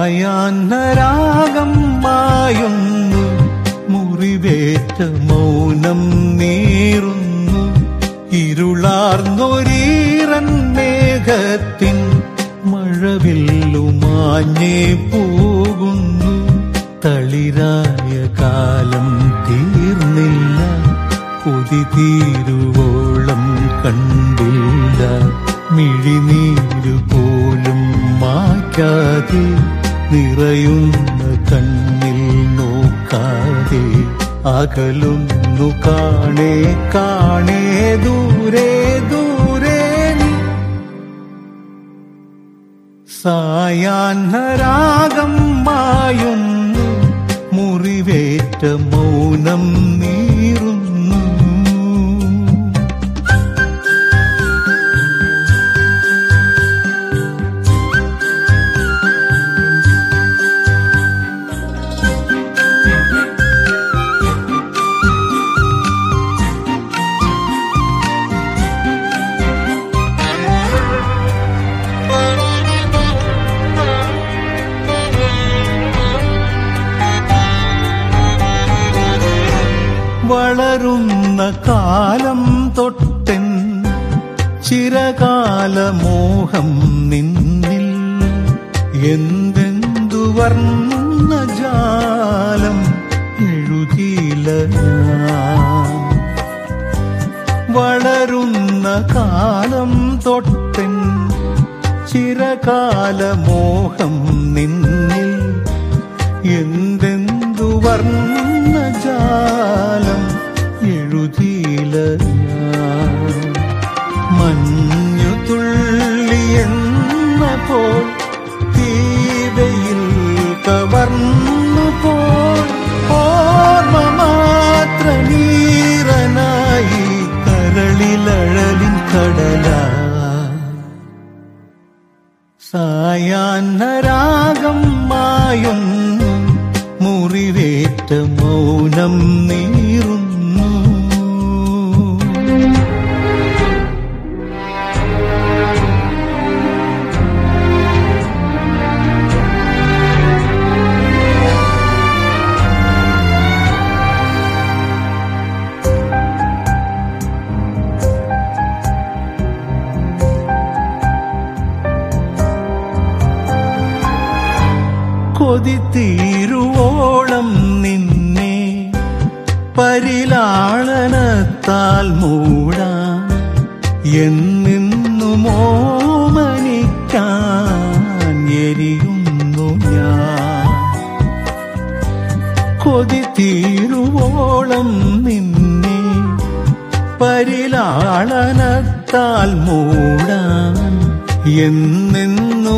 സായാഹ്നരാഗം മായുന്നു മുറിവേറ്റ മൗനം നീറുന്നു ഇരുളാർന്നൊരീറൻ മേഘത്തിൻ മഴവില്ലുമാഞ്ഞേ പോകുന്നു തളിരായ കാലം തീർന്നില്ല കൊതി തീരുവോളം കണ്ടില്ല മിഴിനീരു പോലും മായ്ക്കാതെ നിറയുന്ന കണ്ണിൽ നോക്കാതെ അകലുന്നു കാണേ കാണേ ദൂരെ ദൂരെ നീ സായാഹ്നരാഗം മായുന്നു മുറിവേറ്റ മൗനം നീറുന്നു വളരുന്ന കാലം തൊട്ടൻ ചിരകാല മോഹം നിന്നിൽ എന്തെന്തു വർണ്ണ ജാലം എഴുതിയില്ല ഞാൻ വളരുന്ന കാലം തൊട്ടൻ ചിരകാല മോഹം നിന്നിൽ എന്തെന്തു വർണ്ണ ജാലം എഴുതിയില്ല ഞാൻ മഞ്ഞു തുള്ളിയെന്ന പോൽ തീവയിൽ കവർന്നു പോൽ ഓർമ്മ മാത്ര നീറനായി കരളിലഴലിൻ കടലാ സായാഹ്നരാഗം മായുന്നു മുറിവേറ്റ മൗനം നീറുന്നു കൊതി തീരുവോളം നിന്നെ പരിലാളനത്താൽ മൂടാൻ എന്നെന്നു മോമനിക്കാൻ എരിയുന്നു ഞാൻ കൊതി തീരുവോളം നിന്നെ പരിലാളനത്താൽ മൂടാൻ എന്നെന്നു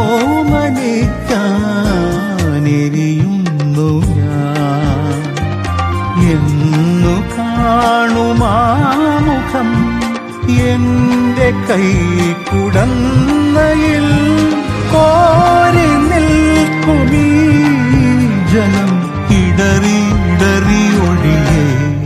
മോമനിക്കാനെരിയുന്നു ഞാൻ എന്നു കാണുമാമുഖം എന്റെ കൈ കുടന്നയിൽ കോരി നിൽക്കുമീ ജനം ഇടറിയിടറി ഒഴിയേ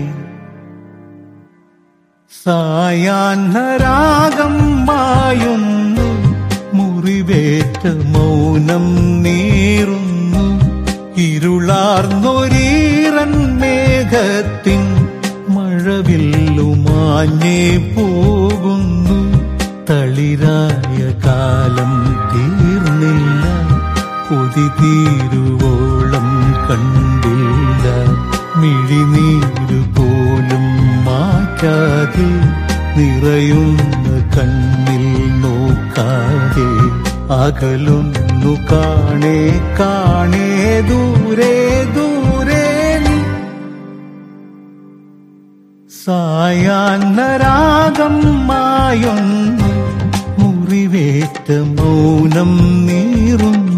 സായാഹ്നരാഗം മായുന്നു മുറിവേറ്റ മൗനം നീറുന്നു ഇരുളാർന്നൊരീറൻ മേഘത്തിൻ മഴവില്ലുമാഞ്ഞേ പോകുന്നു തളിരായ കാലം തീർന്നില്ല കൊതി തീരുവോളം കണ്ടില്ല മിഴിനീരു പോലും മാറ്റാതെ നിറയുന്ന കണ്ണിൽ നോക്കാതെ അകലൊന്നു കാണേ കാണേ ദൂരെ ദൂരെ നീ സായാഹ്നരാഗം മായൊന്നു മുറിവേറ്റ മൗനം നീറുന്നു